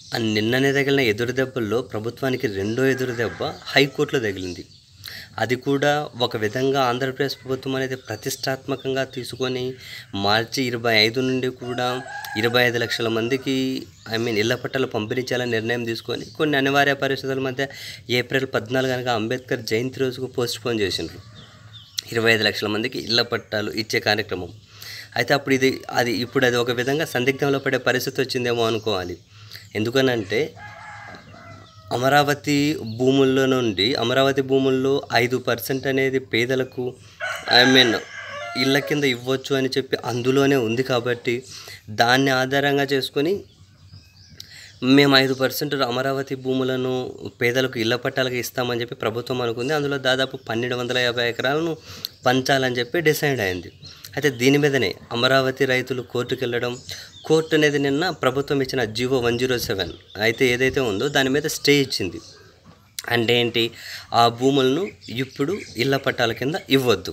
ఆ నిన్ననే తగిలిన ఎదురు దెబ్బల్లో ప్రభుత్వానికి రెండో ఎదురు దెబ్బ హైకోర్టులో తగిలింది అది కూడా ఒక విధంగా ఆంధ్రప్రదేశ్ ప్రభుత్వం అనేది ప్రతిష్టాత్మకంగా తీసుకొని మార్చి ఇరవై ఐదు నుండి కూడా ఇరవై ఐదు లక్షల మందికి ఐ మీన్ ఇళ్ల పట్టాలు పంపిణీ చేయాలని నిర్ణయం తీసుకొని కొన్ని అనివార్య పరిస్థితుల మధ్య ఏప్రిల్ పద్నాలుగు కనుక అంబేద్కర్ జయంతి రోజుకు పోస్ట్ పోన్ చేసిండ్రు ఇరవై ఐదు లక్షల మందికి ఇళ్ల పట్టాలు ఇచ్చే కార్యక్రమం అయితే అప్పుడు ఇది అది ఇప్పుడు అది ఒక విధంగా సందిగ్ధంలో పడే పరిస్థితి వచ్చిందేమో అనుకోవాలి ఎందుకనంటే అమరావతి భూముల్లో నుండి అమరావతి భూముల్లో ఐదు పర్సెంట్ అనేది పేదలకు ఐ మీన్ ఇళ్ళ కింద ఇవ్వచ్చు అని చెప్పి అందులోనే ఉంది కాబట్టి దాన్ని ఆధారంగా చేసుకొని మేము ఐదు పర్సెంట్ అమరావతి భూములను పేదలకు ఇళ్ల పట్టాలకు ఇస్తామని చెప్పి ప్రభుత్వం అనుకుంది అందులో దాదాపు పన్నెండు వందల యాభై ఎకరాలను పంచాలని చెప్పి డిసైడ్ అయింది అయితే దీని మీదనే అమరావతి రైతులు కోర్టుకు వెళ్ళడం కోర్టు అనేది నిన్న ప్రభుత్వం ఇచ్చిన జీవో వన్ జీరో సెవెన్ అయితే ఏదైతే ఉందో దాని మీద స్టే ఇచ్చింది అంటే ఏంటి ఆ భూములను ఇప్పుడు ఇళ్ల పట్టాల కింద ఇవ్వద్దు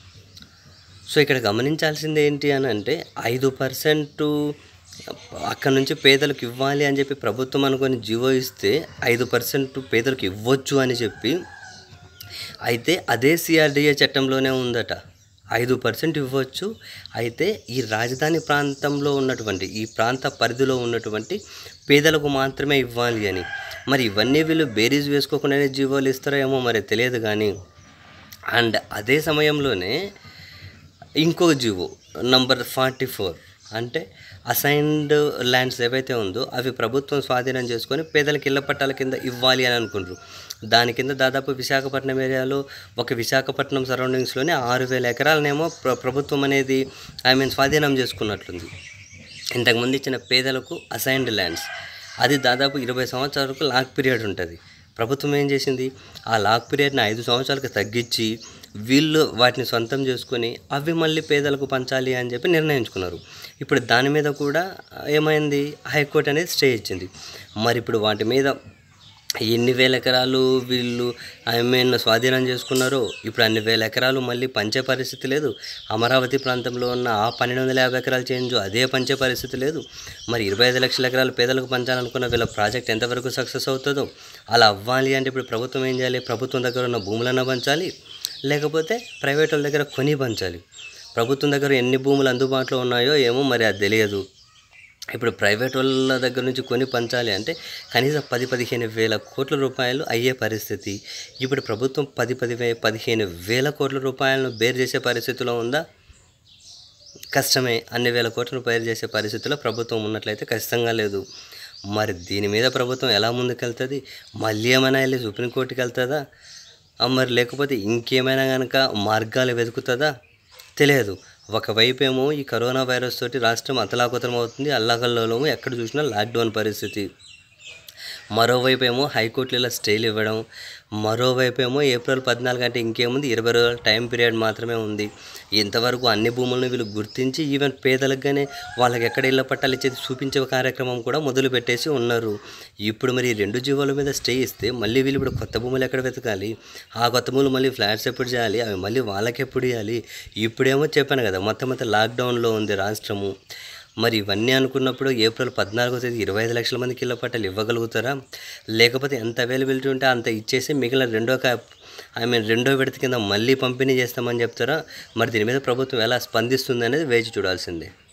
సో ఇక్కడ గమనించాల్సింది ఏంటి అని అంటే ఐదు పర్సెంట్ అక్కడ నుంచి పేదలకు ఇవ్వాలి అని చెప్పి ప్రభుత్వం అనుకొని జీవో ఇస్తే ఐదు పర్సెంట్ పేదలకు ఇవ్వచ్చు అని చెప్పి అయితే అదే సిఆర్డిఏ చట్టంలోనే ఉందట ఐదు పర్సెంట్ ఇవ్వచ్చు అయితే ఈ రాజధాని ప్రాంతంలో ఉన్నటువంటి ఈ ప్రాంత పరిధిలో ఉన్నటువంటి పేదలకు మాత్రమే ఇవ్వాలి అని మరి ఇవన్నీ వీళ్ళు బేరీజ్ వేసుకోకుండానే జీవోలు ఇస్తారో ఏమో మరి తెలియదు కానీ అండ్ అదే సమయంలోనే ఇంకో జీవో నంబర్ ఫార్టీ ఫోర్ అంటే అసైన్డ్ ల్యాండ్స్ ఏవైతే ఉందో అవి ప్రభుత్వం స్వాధీనం చేసుకొని పేదలకు ఇళ్ల పట్టాల కింద ఇవ్వాలి అని అనుకుంటారు దాని కింద దాదాపు విశాఖపట్నం ఏరియాలో ఒక విశాఖపట్నం సరౌండింగ్స్లోనే ఆరు వేల ఎకరాలనేమో ప్ర ప్రభుత్వం అనేది ఐ మీన్ స్వాధీనం చేసుకున్నట్లుంది ఇంతకుముందు ఇచ్చిన పేదలకు అసైన్డ్ ల్యాండ్స్ అది దాదాపు ఇరవై సంవత్సరాలకు లాక్ పీరియడ్ ఉంటుంది ప్రభుత్వం ఏం చేసింది ఆ లాక్ పీరియడ్ని ఐదు సంవత్సరాలకు తగ్గించి వీళ్ళు వాటిని సొంతం చేసుకొని అవి మళ్ళీ పేదలకు పంచాలి అని చెప్పి నిర్ణయించుకున్నారు ఇప్పుడు దాని మీద కూడా ఏమైంది హైకోర్టు అనేది స్టే ఇచ్చింది మరి ఇప్పుడు వాటి మీద ఎన్ని వేల ఎకరాలు వీళ్ళు ఐ మీన్ స్వాధీనం చేసుకున్నారో ఇప్పుడు అన్ని వేల ఎకరాలు మళ్ళీ పంచే పరిస్థితి లేదు అమరావతి ప్రాంతంలో ఉన్న ఆ పన్నెండు వందల యాభై ఎకరాలు చేంజ్ అదే పంచే పరిస్థితి లేదు మరి ఇరవై ఐదు లక్షల ఎకరాలు పేదలకు పంచాలనుకున్న వీళ్ళ ప్రాజెక్ట్ ఎంతవరకు సక్సెస్ అవుతుందో అలా అవ్వాలి అంటే ఇప్పుడు ప్రభుత్వం ఏం చేయాలి ప్రభుత్వం దగ్గర ఉన్న భూములన్నా పంచాలి లేకపోతే ప్రైవేట్ వాళ్ళ దగ్గర కొని పంచాలి ప్రభుత్వం దగ్గర ఎన్ని భూములు అందుబాటులో ఉన్నాయో ఏమో మరి అది తెలియదు ఇప్పుడు ప్రైవేట్ వాళ్ళ దగ్గర నుంచి కొని పంచాలి అంటే కనీసం పది పదిహేను వేల కోట్ల రూపాయలు అయ్యే పరిస్థితి ఇప్పుడు ప్రభుత్వం పది పది వే పదిహేను వేల కోట్ల రూపాయలను బేర్ చేసే పరిస్థితిలో ఉందా కష్టమే అన్ని వేల కోట్లను బేర్ చేసే పరిస్థితిలో ప్రభుత్వం ఉన్నట్లయితే ఖచ్చితంగా లేదు మరి దీని మీద ప్రభుత్వం ఎలా ముందుకెళ్తుంది మళ్ళీ ఏమైనా వెళ్ళి సుప్రీంకోర్టుకి వెళ్తుందా ఆ, మరి లేకపోతే ఇంకేమైనా కనుక మార్గాలు వెతుకుతుందా తెలియదు ఒకవైపు ఏమో ఈ కరోనా వైరస్ తోటి రాష్ట్రం అతలాకుతలం అవుతుంది అల్లాకల్లోలము ఎక్కడ చూసినా లాక్డౌన్ పరిస్థితి మరోవైపు ఏమో హైకోర్టులో ఇలా స్టేలు ఇవ్వడం మరోవైపు ఏమో ఏప్రిల్ పద్నాలుగు అంటే ఇంకేముంది ఇరవై రోజుల టైం పీరియడ్ మాత్రమే ఉంది ఇంతవరకు అన్ని భూములను వీళ్ళు గుర్తించి ఈవెన్ పేదలకుగానే వాళ్ళకి ఎక్కడ ఇళ్ళ పట్టాలు ఇచ్చేది చూపించే కార్యక్రమం కూడా మొదలు పెట్టేసి ఉన్నారు ఇప్పుడు మరి ఈ రెండు జీవోల మీద స్టే ఇస్తే మళ్ళీ వీళ్ళు ఇప్పుడు కొత్త భూములు ఎక్కడ వెతకాలి ఆ కొత్త భూములు మళ్ళీ ఫ్లాట్స్ ఎప్పుడు చేయాలి అవి మళ్ళీ వాళ్ళకి ఎప్పుడు ఇవ్వాలి ఇప్పుడేమో చెప్పాను కదా మొత్తం మొత్తం లాక్డౌన్లో ఉంది రాష్ట్రము మరి ఇవన్నీ అనుకున్నప్పుడు ఏప్రిల్ పద్నాలుగో తేదీ ఇరవై ఐదు లక్షల మందికి ఇళ్ళ పట్టాలు ఇవ్వగలుగుతారా లేకపోతే ఎంత అవైలబిలిటీ ఉంటే అంత ఇచ్చేసి మిగిలిన రెండో కా ఐ మీన్ రెండో విడత కింద మళ్ళీ పంపిణీ చేస్తామని చెప్తారా మరి దీని మీద ప్రభుత్వం ఎలా స్పందిస్తుంది అనేది వేచి చూడాల్సిందే